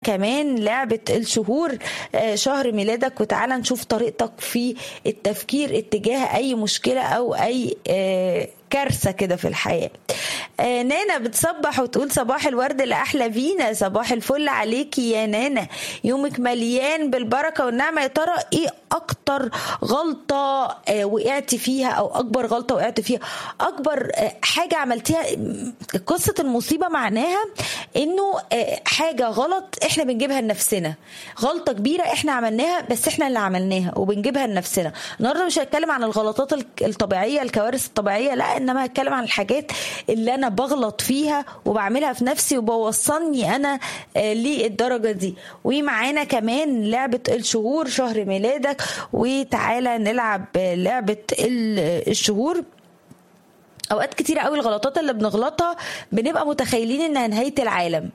كمان لعبة الشهور آه، شهر ميلادك وتعالى نشوف طريقتك في التفكير اتجاه أي مشكلة أو أي آه، كارثة كده في الحياة آه نانا بتصبح وتقول صباح الورد لأحلى فينا صباح الفل عليكي يا نانا يومك مليان بالبركة والنعمة يا ترى ايه أكتر غلطة آه وقعتي فيها أو أكبر غلطة وقعت فيها أكبر آه حاجة عملتيها قصة المصيبة معناها إنه آه حاجة غلط إحنا بنجيبها لنفسنا غلطة كبيرة إحنا عملناها بس إحنا اللي عملناها وبنجيبها لنفسنا النهاردة مش هتكلم عن الغلطات الطبيعية الكوارث الطبيعية لا انما هتكلم عن الحاجات اللي انا بغلط فيها وبعملها في نفسي وبوصلني انا آه، للدرجه دي ومعانا كمان لعبه الشهور شهر ميلادك وتعالى نلعب آه، لعبه ال- الشهور اوقات كتيره قوي الغلطات اللي بنغلطها بنبقى متخيلين انها نهايه العالم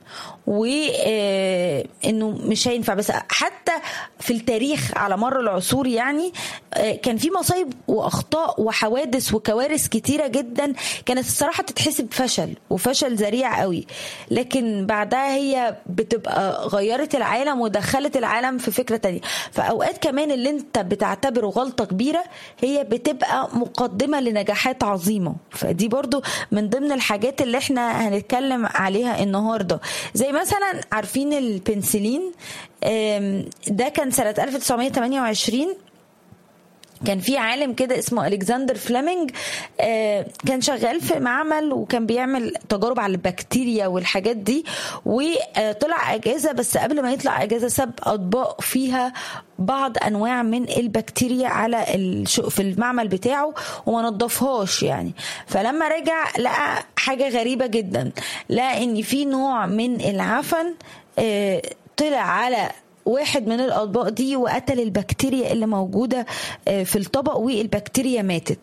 وانه مش هينفع بس حتى في التاريخ على مر العصور يعني آه، كان في مصايب واخطاء وحوادث وكوارث كتيره جدا كانت الصراحه تتحسب فشل وفشل ذريع قوي لكن بعدها هي بتبقى غيرت العالم ودخلت العالم في فكره تانية فاوقات كمان اللي انت بتعتبره غلطه كبيره هي بتبقى مقدمه لنجاحات عظيمه فدي برضو من ضمن الحاجات اللي احنا هنتكلم عليها النهارده زي مثلا عارفين البنسلين آم، ده كان سنه 1928 كان في عالم كده اسمه الكسندر فليمنج آه، كان شغال في معمل وكان بيعمل تجارب على البكتيريا والحاجات دي وطلع اجازه بس قبل ما يطلع اجازه ساب اطباق فيها بعض انواع من البكتيريا على الش- في المعمل بتاعه وما نضفهاش يعني فلما رجع لقى حاجه غريبه جدا لقى ان في نوع من العفن آه، طلع على واحد من الاطباق دي وقتل البكتيريا اللي موجوده آه، في الطبق والبكتيريا ماتت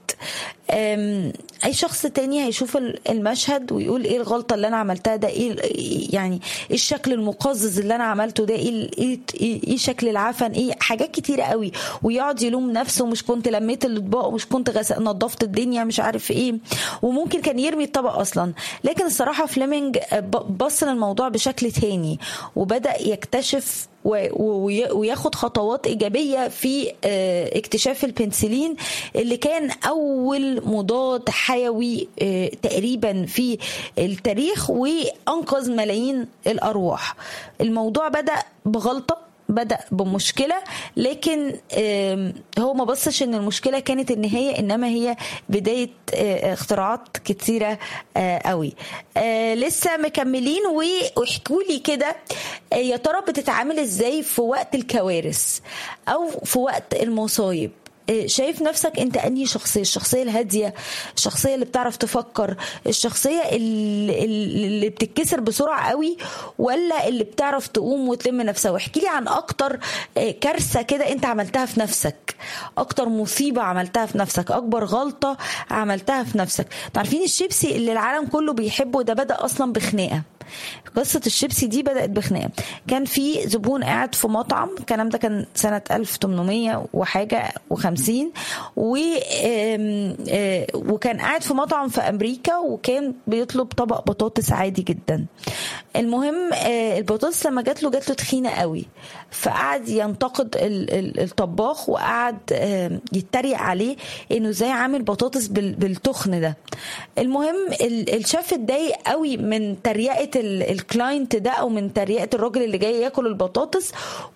آم، اي شخص تاني هيشوف ال- المشهد ويقول ايه الغلطه اللي انا عملتها ده ايه ال- يعني ايه الشكل المقزز اللي انا عملته ده ايه ال- ايه ايه إيه شكل العفن ايه حاجات كتيره قوي ويقعد يلوم نفسه مش كنت لميت الاطباق ومش كنت غس... نظفت الدنيا مش عارف ايه وممكن كان يرمي الطبق اصلا لكن الصراحه فليمنج آه، ب- بص للموضوع بشكل تاني وبدا يكتشف و- و- وياخد خطوات ايجابيه في آه، اكتشاف البنسلين اللي كان اول مضاد حيوي آه، تقريبا في التاريخ وانقذ ملايين الارواح الموضوع بدا بغلطه بدأ بمشكلة لكن آم، هو ما بصش ان المشكلة كانت النهاية انما هي بداية آه، اختراعات كتيرة آه، قوي آه، لسه مكملين واحكوا لي كده آه، يا ترى بتتعامل ازاي في وقت الكوارث او في وقت المصايب آه، شايف نفسك انت انهي شخصيه الشخصيه الهاديه الشخصيه اللي بتعرف تفكر الشخصيه اللي, اللي بتتكسر بسرعه قوي ولا اللي بتعرف تقوم وتلم نفسها واحكي لي عن اكتر آه، كارثه كده انت عملتها في نفسك اكتر مصيبه عملتها في نفسك اكبر غلطه عملتها في نفسك عارفين الشيبسي اللي العالم كله بيحبه ده بدا اصلا بخناقه قصة الشيبسي دي بدأت بخناقة كان في زبون قاعد في مطعم الكلام ده كان سنة 1800 وحاجة وخمسين و آم، آه، وكان قاعد في مطعم في أمريكا وكان بيطلب طبق بطاطس عادي جدا المهم آه، البطاطس لما جات له جات له تخينة قوي فقعد ينتقد ال- ال- الطباخ وقعد آم، يتريق عليه انه ازاي عامل بطاطس بال- بالتخن ده المهم ال- الشيف اتضايق قوي من تريقه ال- الكلاينت ده او من تريقه الراجل اللي جاي ياكل البطاطس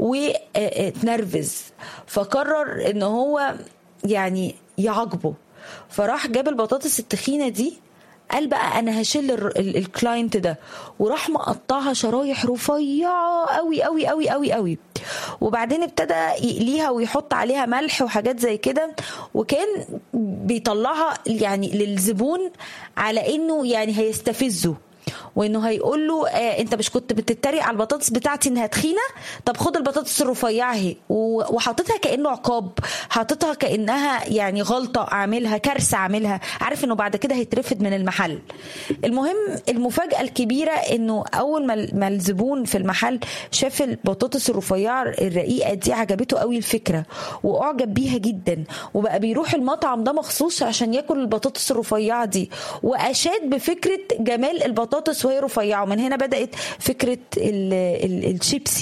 واتنرفز فقرر ان هو يعني يعاقبه فراح جاب البطاطس التخينه دي قال بقى انا هشيل ال- ال- الكلاينت ده وراح مقطعها شرايح رفيعه قوي قوي قوي قوي قوي وبعدين ابتدى يقليها ويحط عليها ملح وحاجات زي كده وكان بيطلعها يعني للزبون على انه يعني هيستفزه وانه هيقول له آه انت مش كنت بتتريق على البطاطس بتاعتي انها تخينه طب خد البطاطس الرفيعه اهي و- وحاططها كانه عقاب حاططها كانها يعني غلطه اعملها كارثه اعملها عارف انه بعد كده هيترفد من المحل المهم المفاجاه الكبيره انه اول ما ال- ما الزبون في المحل شاف البطاطس الرفيعه الرقيقه دي عجبته قوي الفكره واعجب بيها جدا وبقى بيروح المطعم ده مخصوص عشان ياكل البطاطس الرفيعه دي واشاد بفكره جمال البطاطس وهي رفيعه ومن هنا بدات فكره ال- ال- الشيبسي